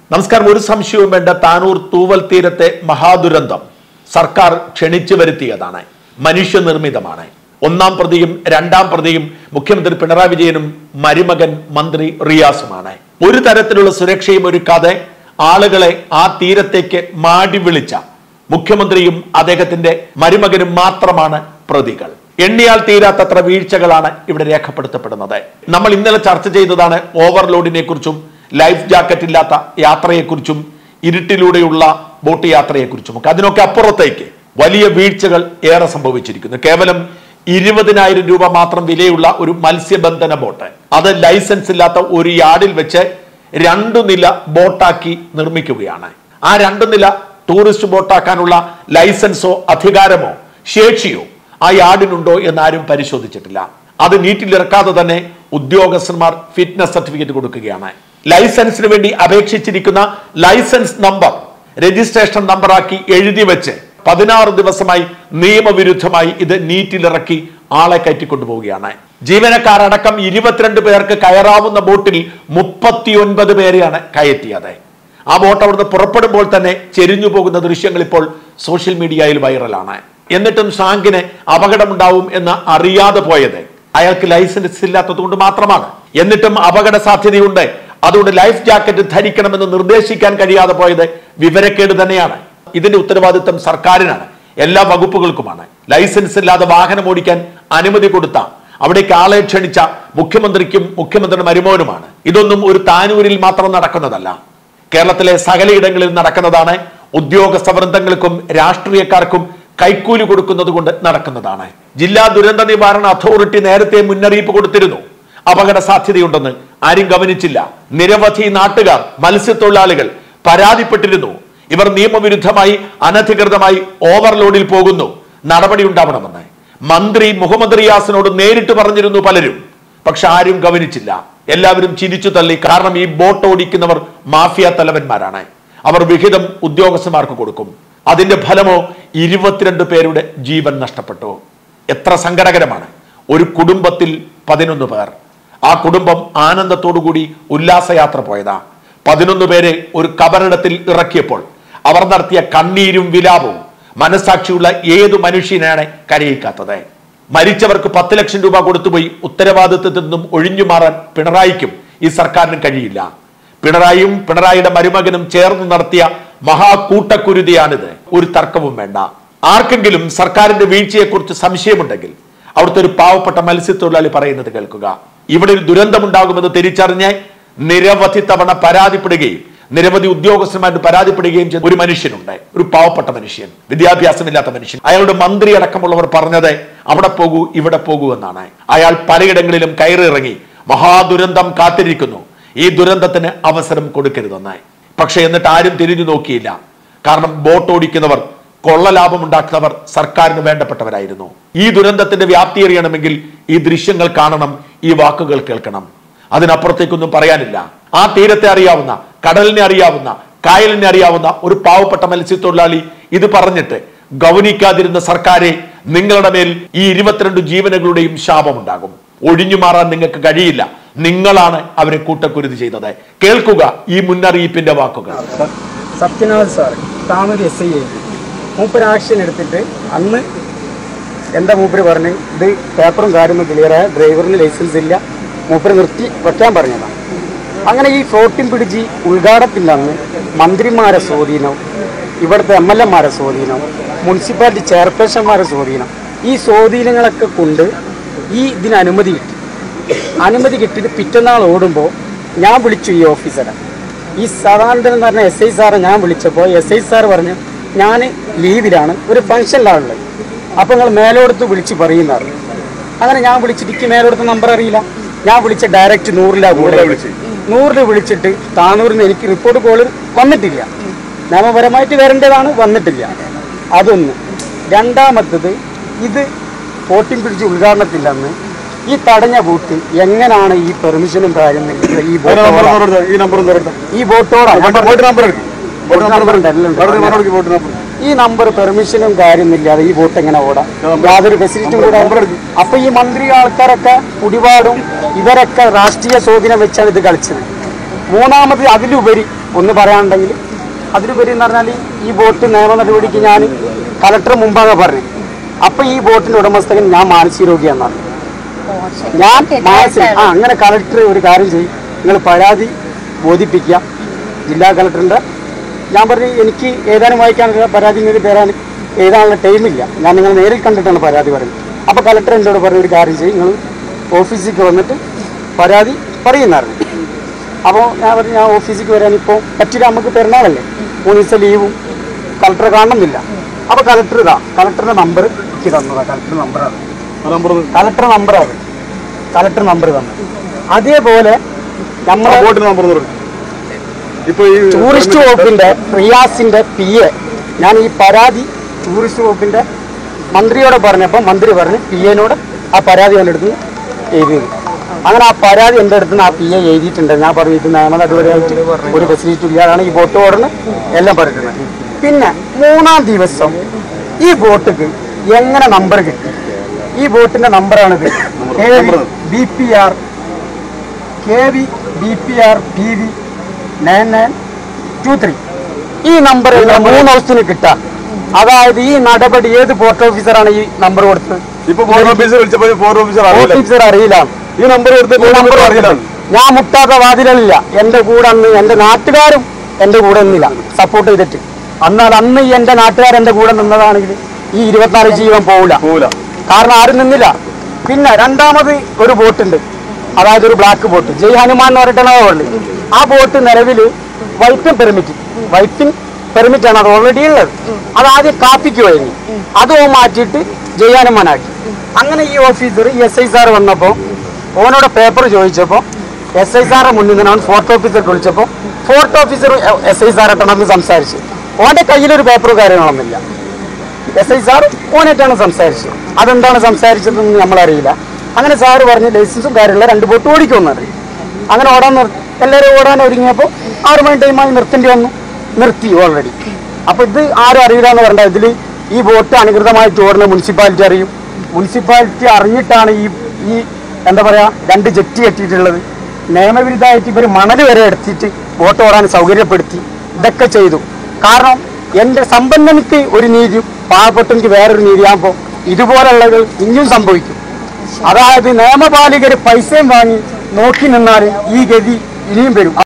നമസ്കാരം ഒരു സംശയവും വേണ്ട താനൂർ തൂവൽ തീരത്തെ മഹാദുരന്തം സർക്കാർ ക്ഷണിച്ചു വരുത്തിയതാണ് മനുഷ്യനിർമ്മിതമാണ് ഒന്നാം പ്രതിയും രണ്ടാം പ്രതിയും മുഖ്യമന്ത്രി പിണറായി വിജയനും മരുമകൻ മന്ത്രി റിയാസുമാണ് ഒരു തരത്തിലുള്ള സുരക്ഷയും ഒരുക്കാതെ ആളുകളെ ആ തീരത്തേക്ക് മാടി വിളിച്ച മുഖ്യമന്ത്രിയും അദ്ദേഹത്തിന്റെ മരുമകനും മാത്രമാണ് പ്രതികൾ എണ്ണിയാൽ തീരാത്തത്ര വീഴ്ചകളാണ് ഇവിടെ രേഖപ്പെടുത്തപ്പെടുന്നത് നമ്മൾ ഇന്നലെ ചർച്ച ചെയ്തതാണ് ഓവർലോഡിനെ കുറിച്ചും ലൈഫ് ജാക്കറ്റ് ഇല്ലാത്ത യാത്രയെക്കുറിച്ചും ഇരുട്ടിലൂടെയുള്ള ബോട്ട് യാത്രയെക്കുറിച്ചും ഒക്കെ അതിനൊക്കെ അപ്പുറത്തേക്ക് വലിയ വീഴ്ചകൾ ഏറെ സംഭവിച്ചിരിക്കുന്നു കേവലം ഇരുപതിനായിരം രൂപ മാത്രം വിലയുള്ള ഒരു മത്സ്യബന്ധന ബോട്ട് അത് ലൈസൻസ് ഇല്ലാത്ത ഒരു യാർഡിൽ വെച്ച് രണ്ടു നില ബോട്ടാക്കി നിർമ്മിക്കുകയാണ് ആ രണ്ടു നില ടൂറിസ്റ്റ് ബോട്ടാക്കാനുള്ള ലൈസൻസോ അധികാരമോ ശേഷിയോ ആ യാർഡിനുണ്ടോ എന്നാരും പരിശോധിച്ചിട്ടില്ല അത് നീറ്റിലിറക്കാതെ തന്നെ ഉദ്യോഗസ്ഥന്മാർ ഫിറ്റ്നസ് സർട്ടിഫിക്കറ്റ് കൊടുക്കുകയാണ് ലൈസൻസിന് വേണ്ടി അപേക്ഷിച്ചിരിക്കുന്ന ലൈസൻസ് നമ്പർ രജിസ്ട്രേഷൻ നമ്പറാക്കി എഴുതി വെച്ച് പതിനാറ് ദിവസമായി നിയമവിരുദ്ധമായി ഇത് നീറ്റിലിറക്കി ആളെ കയറ്റിക്കൊണ്ടുപോവുകയാണ് ജീവനക്കാരടക്കം ഇരുപത്തിരണ്ട് പേർക്ക് കയറാവുന്ന ബോട്ടിൽ മുപ്പത്തിയൊൻപത് പേരെയാണ് കയറ്റിയത് ആ ബോട്ട് അവിടുന്ന് പുറപ്പെടുമ്പോൾ തന്നെ ചെരിഞ്ഞു പോകുന്ന ദൃശ്യങ്ങൾ ഇപ്പോൾ സോഷ്യൽ മീഡിയയിൽ വൈറലാണ് എന്നിട്ടും ഷാങ്കിന് അപകടമുണ്ടാവും എന്ന് അറിയാതെ പോയത് അയാൾക്ക് ലൈസൻസ് ഇല്ലാത്തത് കൊണ്ട് മാത്രമാണ് എന്നിട്ടും അപകട സാധ്യതയുണ്ട് അതുകൊണ്ട് ലൈഫ് ജാക്കറ്റ് ധരിക്കണമെന്ന് നിർദ്ദേശിക്കാൻ കഴിയാതെ പോയത് വിവരക്കേട് തന്നെയാണ് ഇതിന്റെ ഉത്തരവാദിത്തം സർക്കാരിനാണ് എല്ലാ വകുപ്പുകൾക്കുമാണ് ലൈസൻസ് ഇല്ലാതെ വാഹനം ഓടിക്കാൻ അനുമതി കൊടുത്ത അവിടേക്ക് ആളെ ക്ഷണിച്ച മുഖ്യമന്ത്രിക്കും മുഖ്യമന്ത്രിയുടെ മരുമോനുമാണ് ഇതൊന്നും ഒരു താനൂരിൽ മാത്രം നടക്കുന്നതല്ല കേരളത്തിലെ സകലയിടങ്ങളിൽ നടക്കുന്നതാണ് ഉദ്യോഗസ്ഥ വൃന്ദങ്ങൾക്കും രാഷ്ട്രീയക്കാർക്കും കൈക്കൂലി കൊടുക്കുന്നത് കൊണ്ട് നടക്കുന്നതാണ് ജില്ലാ ദുരന്ത നിവാരണ അതോറിറ്റി നേരത്തെ മുന്നറിയിപ്പ് കൊടുത്തിരുന്നു അപകട സാധ്യതയുണ്ടെന്ന് ആരും ഗവനിച്ചില്ല നിരവധി നാട്ടുകാർ മത്സ്യത്തൊഴിലാളികൾ പരാതിപ്പെട്ടിരുന്നു ഇവർ നിയമവിരുദ്ധമായി അനധികൃതമായി ഓവർലോഡിൽ പോകുന്നു നടപടി ഉണ്ടാവണമെന്ന് മന്ത്രി മുഹമ്മദ് റിയാസിനോട് നേരിട്ട് പറഞ്ഞിരുന്നു പലരും പക്ഷെ ആരും ഗവനിച്ചില്ല എല്ലാവരും ചിരിച്ചു തള്ളി കാരണം ഈ ബോട്ട് ഓടിക്കുന്നവർ മാഫിയ തലവന്മാരാണ് അവർ വിഹിതം ഉദ്യോഗസ്ഥന്മാർക്ക് കൊടുക്കും അതിന്റെ ഫലമോ ഇരുപത്തിരണ്ട് പേരുടെ ജീവൻ നഷ്ടപ്പെട്ടു എത്ര സങ്കടകരമാണ് ഒരു കുടുംബത്തിൽ പതിനൊന്ന് പേർ ആ കുടുംബം ആനന്ദത്തോടുകൂടി ഉല്ലാസയാത്ര പോയതാ പതിനൊന്ന് പേരെ ഒരു കബറിടത്തിൽ ഇറക്കിയപ്പോൾ അവർ നടത്തിയ കണ്ണീരും വിലാപവും മനസാക്ഷിയുള്ള ഏതു മനുഷ്യനാണ് കരയിക്കാത്തത് മരിച്ചവർക്ക് പത്ത് ലക്ഷം രൂപ കൊടുത്തുപോയി ഉത്തരവാദിത്വത്തിൽ നിന്നും ഒഴിഞ്ഞു മാറാൻ പിണറായിക്കും ഈ സർക്കാരിനും കഴിയില്ല പിണറായിയും പിണറായിയുടെ മരുമകനും ചേർന്ന് നടത്തിയ മഹാകൂട്ടക്കുരുതിയാണിത് ഒരു തർക്കവും വേണ്ട ആർക്കെങ്കിലും സർക്കാരിന്റെ വീഴ്ചയെക്കുറിച്ച് സംശയമുണ്ടെങ്കിൽ അവിടുത്തെ ഒരു പാവപ്പെട്ട മത്സ്യത്തൊഴിലാളി പറയുന്നത് കേൾക്കുക ഇവിടെ ഒരു ദുരന്തമുണ്ടാകുമെന്ന് തിരിച്ചറിഞ്ഞ് നിരവധി തവണ പരാതിപ്പെടുകയും നിരവധി ഉദ്യോഗസ്ഥന്മാരുടെ പരാതിപ്പെടുകയും ചെയ്ത ഒരു മനുഷ്യനുണ്ട് ഒരു പാവപ്പെട്ട മനുഷ്യൻ വിദ്യാഭ്യാസമില്ലാത്ത മനുഷ്യൻ അയാളുടെ മന്ത്രി അടക്കമുള്ളവർ പറഞ്ഞത് അവിടെ പോകൂ ഇവിടെ പോകൂ എന്നാണ് അയാൾ പലയിടങ്ങളിലും കയറിയിറങ്ങി മഹാദുരന്തം കാത്തിരിക്കുന്നു ഈ ദുരന്തത്തിന് അവസരം കൊടുക്കരുതെന്ന് പക്ഷെ എന്നിട്ട് ആരും തിരിഞ്ഞു നോക്കിയില്ല കാരണം ബോട്ട് ഓടിക്കുന്നവർ കൊള്ളലാഭം ഉണ്ടാക്കുന്നവർ സർക്കാരിന് വേണ്ടപ്പെട്ടവരായിരുന്നു ഈ ദുരന്തത്തിന്റെ വ്യാപ്തി അറിയണമെങ്കിൽ ഈ ദൃശ്യങ്ങൾ കാണണം ഈ വാക്കുകൾ കേൾക്കണം അതിനപ്പുറത്തേക്കൊന്നും പറയാനില്ല ആ തീരത്തെ അറിയാവുന്ന കടലിനെ അറിയാവുന്ന കായലിനെ അറിയാവുന്ന ഒരു പാവപ്പെട്ട മത്സ്യത്തൊഴിലാളി ഇത് പറഞ്ഞിട്ട് ഗൗനിക്കാതിരുന്ന സർക്കാരെ നിങ്ങളുടെ മേൽ ഈ ഇരുപത്തിരണ്ട് ജീവനുകളുടെയും ശാപമുണ്ടാകും ഒഴിഞ്ഞു മാറാൻ നിങ്ങൾക്ക് കഴിയില്ല നിങ്ങളാണ് അവരെ കൂട്ടക്കുരുതി ചെയ്തത് കേൾക്കുക ഈ മുന്നറിയിപ്പിന്റെ വാക്കുകൾ സത്യനാഥ് സാർ താമര എസ് ഐ ആയിരുന്നു മൂപ്പര് ആക്ഷൻ എടുത്തിട്ട് അന്ന് എന്താ മൂപ്പര് പറഞ്ഞു ഇത് പേപ്പറും കാര്യങ്ങളും ക്ലിയറായ ഡ്രൈവറിന് ലൈസൻസ് ഇല്ല മൂപ്പര് നിർത്തി വെക്കാൻ പറഞ്ഞതാണ് അങ്ങനെ ഈ ഫ്ലോട്ടിൻ പിടിച്ച് ഉദ്ഘാടനത്തിൻ്റെ അന്ന് മന്ത്രിമാരെ സ്വാധീനം ഇവിടുത്തെ എം എൽ എമാരെ സ്വാധീനം മുനിസിപ്പാലിറ്റി ചെയർപേഴ്സന്മാരെ സ്വാധീനം ഈ സ്വാധീനങ്ങളൊക്കെ കൊണ്ട് ഈ ഇതിന് അനുമതി കിട്ടി അനുമതി കിട്ടിയിട്ട് പിറ്റന്നാൾ ഓടുമ്പോൾ ഞാൻ വിളിച്ചു ഈ ഓഫീസറെ ഈ സദാനന്ദൻ എന്ന് പറഞ്ഞ എസ് ഐ സാറെ ഞാൻ വിളിച്ചപ്പോൾ എസ് ഐ സാർ പറഞ്ഞു ഞാൻ ലീവിലാണ് ഒരു ഫംഗ്ഷനിലാണുള്ളത് അപ്പോൾ നിങ്ങൾ മേലോടത്ത് വിളിച്ച് പറയുന്നത് അങ്ങനെ ഞാൻ വിളിച്ചിട്ട് എനിക്ക് മേലോടത്ത് നമ്പർ അറിയില്ല ഞാൻ വിളിച്ച ഡയറക്റ്റ് നൂറിലാണ് കൂടെ നൂറിൽ വിളിച്ചിട്ട് താനൂരിൽ നിന്ന് എനിക്ക് റിപ്പോർട്ട് കോൾ വന്നിട്ടില്ല നിയമപരമായിട്ട് വരേണ്ടതാണ് വന്നിട്ടില്ല അതൊന്ന് രണ്ടാമത്തത് ഇത് ഫോർട്ടീൻ പിടിച്ച് ഉദ്ഘാടനത്തിൻ്റെ അന്ന് ഈ തടഞ്ഞ ബോട്ട് എങ്ങനെയാണ് ഈ പെർമിഷനും കാര്യം ഈ ബോട്ടോടാ ഈ നമ്പർ ഈ ബോട്ടോടാ ബോട്ട് നമ്പർ എടുക്കും ബോട്ട് നമ്പർ ഉണ്ട്, എല്ലാം ഉണ്ട്. ബോട്ട് നമ്പർ ഈ നമ്പർ പെർമിഷനും കാര്യമൊന്നുമില്ലാതെ ഈ ബോട്ട് എങ്ങനെ ഓടാം യാതൊരു ഫെസിലിറ്റിയും കൂടെ അപ്പൊ ഈ മന്ത്രി ആൾക്കാരൊക്കെ കുടിപാടും ഇവരൊക്കെ രാഷ്ട്രീയ സ്വാധീനം വെച്ചാണ് ഇത് കളിച്ചത് മൂന്നാമത് അതിലുപരി ഒന്ന് പറയാനുണ്ടെങ്കിൽ അതിലുപരി എന്ന് പറഞ്ഞാൽ ഈ ബോട്ട് നിയമ നടപടിക്ക് ഞാൻ കലക്ടർ മുമ്പാകെ പറഞ്ഞു അപ്പൊ ഈ ബോട്ടിന്റെ ഉടമസ്ഥകൻ ഞാൻ മാനസിക രോഗിയാണെന്നാണ് ഞാൻ മാനസിക ആ അങ്ങനെ കലക്ടർ ഒരു കാര്യം ചെയ്യും നിങ്ങൾ പരാതി ബോധിപ്പിക്കുക ജില്ലാ കലക്ടറിന്റെ ഞാൻ പറഞ്ഞു എനിക്ക് ഏതാനും വായിക്കാനുള്ള പരാതി നിങ്ങൾക്ക് തരാൻ എഴുതാനുള്ള ടൈമില്ല ഞാൻ നിങ്ങൾ നേരിൽ കണ്ടിട്ടാണ് പരാതി പറയുന്നത് അപ്പോൾ കലക്ടർ എന്നോട് പറഞ്ഞ ഒരു കാര്യം ചെയ്യും നിങ്ങൾ ഓഫീസിലേക്ക് വന്നിട്ട് പരാതി പറയുന്നായിരുന്നു അപ്പോൾ ഞാൻ പറഞ്ഞു ഞാൻ ഓഫീസിലേക്ക് വരാൻ ഇപ്പോൾ പറ്റില്ല നമുക്ക് പെരുന്നാളല്ലേ മൂന്ന് ദിവസം ലീവും കളക്ടറെ കാണണമെന്നില്ല അപ്പോൾ കളക്ടർ ഇതാ കളക്ടറുടെ നമ്പർ എനിക്ക് തന്നതാ കളക്ടർ നമ്പറാണ് നമ്പർ കളക്ടർ നമ്പറാണ് കളക്ടർ നമ്പർ തന്നു അതേപോലെ നമ്മളെ ബോട്ടിന്റെ നമ്പർ പറഞ്ഞു ഇപ്പൊ ഈ ടൂറിസ്റ്റ് വകുപ്പിന്റെ റിയാസിന്റെ പി എ ഞാൻ ഈ പരാതി ടൂറിസ്റ്റ് വകുപ്പിന്റെ മന്ത്രിയോട് പറഞ്ഞപ്പോൾ മന്ത്രി പറഞ്ഞു പി എനോട് ആ പരാതി എൻ്റെ അടുത്ത് എഴുതിയത് അങ്ങനെ ആ പരാതി എൻ്റെ അടുത്ത് നിന്ന് ആ പി എ എഴുതിയിട്ടുണ്ട് ഞാൻ പറഞ്ഞു ഇത് നിയമ നടപടിയായിട്ട് ഒരു ഫെസിലിറ്റി ഇല്ല അതാണ് ഈ ബോട്ട് ഓടണ് എല്ലാം പറഞ്ഞിട്ടുണ്ട് പിന്നെ മൂന്നാം ദിവസം ഈ ബോട്ടിക്ക് എങ്ങനെ നമ്പർ കിട്ടി ഈ ബോട്ടിന്റെ നമ്പറാണിത് B P R K V B P R P V nine nine two three ഈ നമ്പർ മൂന്ന് ദിവസത്തിന് കിട്ടാം അതായത് ഈ നടപടി ഏത് പോസ്റ്റ് ഓഫീസറാണ് ഈ നമ്പർ കൊടുത്തത് ഇപ്പൊ ഫോർ ഓഫീസർ വിളിച്ചപ്പോ ഫോർ ഓഫീസർ അറിയില്ല ഓഫീസർ അറിയില്ല ഈ നമ്പർ കൊടുത്ത് ഈ നമ്പർ അറിയില്ല ഞാൻ മുട്ടാത്ത വാതിലില്ല എന്റെ കൂടെ അന്ന് എന്റെ നാട്ടുകാരും എന്റെ കൂടെ നിന്നില്ല സപ്പോർട്ട് ചെയ്തിട്ട് എന്നാൽ അന്ന് ഈ എന്റെ നാട്ടുകാർ എന്റെ കൂടെ നിന്നതാണെങ്കിൽ ഈ ഇരുപത്തിനാല് ജീവൻ പോവില്ല പോവില്ല കാരണം ആരും നിന്നില്ല പിന്നെ രണ്ടാമത് ഒരു ബോട്ടുണ്ട് അതായത് ഒരു ബ്ലാക്ക് ബോട്ട് ജയ് ഹനുമാൻ എന്ന് പറഞ്ഞിട്ടാണ് ആ ഉള്ളത് ആ ബോട്ട് നിലവിൽ വൈപ്പിംഗ് പെർമിറ്റ് വൈപ്പിംഗ് പെർമിറ്റ് ആണ് അത് ഓൾറെഡി ഉള്ളത് അത് ആദ്യം കാപ്പിക്ക് കഴിഞ്ഞു അത് ഓൻ മാറ്റിയിട്ട് ജയ് ഹനുമാനാക്കി അങ്ങനെ ഈ ഓഫീസർ ഈ എസ് ഐ സാർ വന്നപ്പോൾ ഓനോട് പേപ്പർ ചോദിച്ചപ്പോൾ എസ് ഐ സാറെ മുന്നിൽ നിന്നാണ് ഫോർട്ട് ഓഫീസർ വിളിച്ചപ്പോൾ ഫോർട്ട് ഓഫീസർ എസ് ഐ സാറായിട്ടാണ് സംസാരിച്ച് ഓന്റെ കയ്യിലൊരു പേപ്പറും കാര്യങ്ങളൊന്നുമില്ല എസ് ഐ സാർ ഓനായിട്ടാണ് സംസാരിച്ചത് അതെന്താണ് സംസാരിച്ചതെന്ന് നമ്മളറിയില്ല അങ്ങനെ സാറ് പറഞ്ഞ് ലൈസൻസും കാര്യമില്ല രണ്ട് ബോട്ട് ഓടിക്കുമെന്ന് അറിയും അങ്ങനെ ഓടാൻ നിർ എല്ലാവരും ഓടാൻ ഒരുങ്ങിയപ്പോൾ ആറ് മണി ടൈമായി നിർത്തേണ്ടി വന്നു നിർത്തി ഓൾറെഡി അപ്പോൾ ഇത് ആരും അറിയില്ല എന്ന് പറഞ്ഞാൽ ഇതിൽ ഈ ബോട്ട് അനധികൃതമായിട്ട് ഓടുന്ന മുനിസിപ്പാലിറ്റി അറിയും മുനിസിപ്പാലിറ്റി അറിഞ്ഞിട്ടാണ് ഈ ഈ എന്താ പറയുക രണ്ട് ജെറ്റ് കെട്ടിയിട്ടുള്ളത് നിയമവിരുദ്ധമായിട്ട് ഇവർ മണൽ വരെ എടുത്തിട്ട് ബോട്ട് ഓടാൻ സൗകര്യപ്പെടുത്തി ഇതൊക്കെ ചെയ്തു കാരണം എൻ്റെ സമ്പന്നനിക്ക് ഒരു നീതിയും പാവപ്പെട്ടവനിക്ക് വേറൊരു നീതിയാകുമ്പോൾ ഇതുപോലുള്ളവർ ഇനിയും സംഭവിക്കും അതായത് നിയമപാലികർ പൈസയും വാങ്ങി നോക്കി നിന്നാൽ ഈ ഗതി ഇനിയും വരും